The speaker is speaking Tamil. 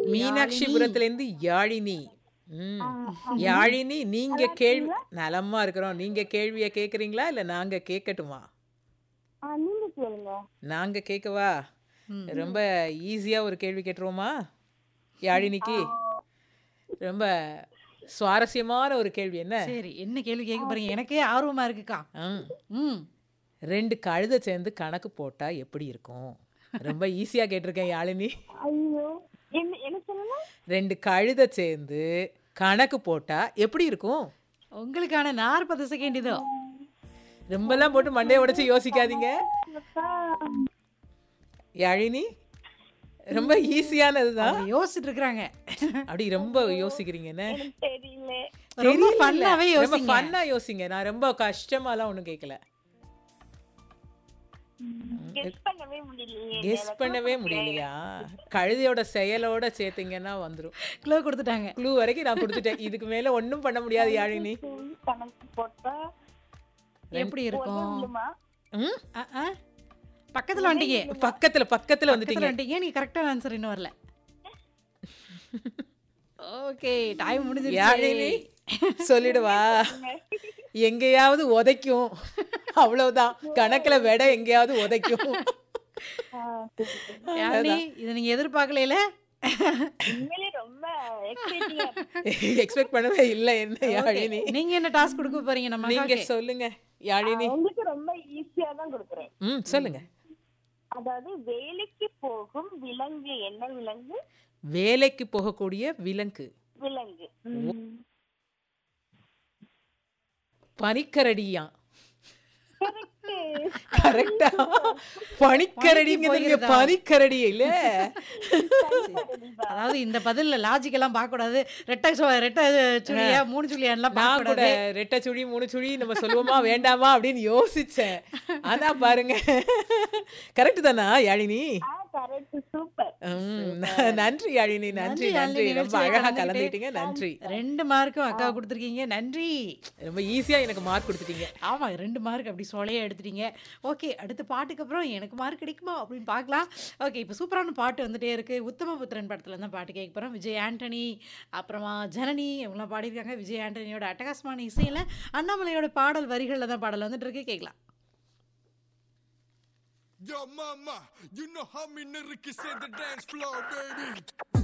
மீனாட்சிபுரத்துல இருந்து யாழினி ம் யாழினி நீங்க கேள்வி நலமா இருக்கிறோம் நீங்க கேள்வியை கேக்குறீங்களா இல்ல நாங்க கேட்கட்டுமா ஆ, நீங்க கேளுங்க நாங்க கேட்கவா ரொம்ப ஈஸியா ஒரு கேள்வி கேட்டுருவோமா யாழினிக்கு ரொம்ப சுவாரஸ்யமான ஒரு கேள்வி என்ன சரி என்ன கேள்வி கேட்க போறீங்க எனக்கே ஆர்வமா இருக்குக்கா ம். ம் ரெண்டு கழுதை சேர்ந்து கணக்கு போட்டா எப்படி இருக்கும் ரொம்ப ஈஸியா கேட்டிருக்கேன் யாழினி ஐயோ என்ன என்ன சொல்லுங்க ரெண்டு கழுதை சேர்ந்து கணக்கு போட்டா எப்படி இருக்கும் உங்களுக்கான நாற்பது செகண்ட் இதோ ரொம்பலாம் போட்டு மண்டையை உடைச்சு யோசிக்காதீங்க யாழினி ரொம்ப ஈஸியானதுதான் அவங்க யோசிச்சுட்டு இருக்கிறாங்க அப்படி ரொம்ப யோசிக்கிறீங்க என்ன எனக்கு தெரியல ரொம்ப தெரியல. ஃபன்னாவே ரொம்ப யோசிங்க ஃபன்னா யோசிங்க நான் ரொம்ப கஷ்டமாலாம் ஒண்ணும் கேட்கல கெஸ் பண்ணவே முடியலையே கெஸ் பண்ணவே முடியலையா கழுதையோட செயலோட சேர்த்தீங்கன்னா வந்துரும் க்ளோ கொடுத்துட்டாங்க க்ளூ வரைக்கும் நான் கொடுத்துட்டேன் இதுக்கு மேல ஒண்ணும் பண்ண முடியாது யாழினி கணக்கு போட்டா எப்படி இருக்கும் சொல்லுமா ம்? ஆ, ஆ. பக்கத்துல வந்துட்டீங்க பக்கத்துல பக்கத்துல பக்கத்துல வந்துட்டீங்க வந்துட்டீங்க நீ கரெக்டான ஆன்சர் இன்னும் வரல ஓகே டைம் யாழினி முடிஞ்சிருச்சு சொல்லிடுவா எங்கேயாவது உதைக்கும் அவ்வளவுதான் கணக்குல விட எங்கேயாவது உதைக்கும் ஆ, சரி, சரி. யாழினி இதை நீங்க எதிர்பார்க்கல உண்மையிலே ரொம்ப எக்ஸைட்டிங்கா எக்ஸ்பெக்ட் பண்ணவே இல்லை என்ன யாழினி நீங்க என்ன டாஸ்க் கொடுக்க போறீங்க நம்ம நீங்க அக்காக்கு? சொல்லுங்க யாழினி உங்களுக்கு ரொம்ப ஈஸியா தான் கொடுக்குறேன் ம் சொல்லுங்க அதாவது வேலைக்கு போகும் விலங்கு என்ன விலங்கு வேலைக்கு போகக்கூடிய விலங்கு விலங்கு பனிக்கரடியா கரெக்டா பனிக்கரடிங்கிறது இங்க போயிருதா? பனிக்கரடி இல்ல அதாவது இந்த பதில்ல லாஜிக் எல்லாம் பார்க்க கூடாது ரெட்டை சு- ரெட்டை சுழியா மூணு சுழியான்லாம் பார்க்க நான் கூட கூடாது ரெட்டை சுழி மூணு சுழி நம்ம சொல்லுவோமா வேண்டாமா அப்படின்னு யோசிச்சேன் ஆனா பாருங்க கரெக்ட் தானா யாழினி கரெக்ட் சூப்பர் ம், ந- நன்றி யாழினி நன்றி நன்றி, நன்றி யாழினி, ரொம்ப நிகழ்ச்சியில அழகா கலந்துக்கிட்டு. கலந்துக்கிட்டீங்க நன்றி ரெண்டு மார்க்கும் அக்கா கொடுத்துருக்கீங்க நன்றி ரொம்ப ஈஸியா எனக்கு மார்க் கொடுத்துட்டீங்க ஆமா ரெண்டு மார்க் அப்படி சொலையா எடுத்துட்டீங்க ஓகே அடுத்த பாட்டுக்கு அப்புறம் எனக்கு மார்க் கிடைக்குமா அப்படின்னு பார்க்கலாம் ஓகே இப்போ சூப்பரான பாட்டு வந்துட்டே இருக்கு உத்தமபுத்திரன் படத்துல தான் பாட்டு கேட்க போறோம் விஜய் ஆண்டனி அப்புறமா ஜனனி இவங்களாம் பாடியிருக்காங்க விஜய் ஆண்டனியோட அட்டகாசமான இசையில அண்ணாமலையோட பாடல் வரிகளில் தான் பாடல் வந்துட்டு இருக்கு கேட்கலாம் Yo, mama, you know how me nigga can set the dance floor, baby.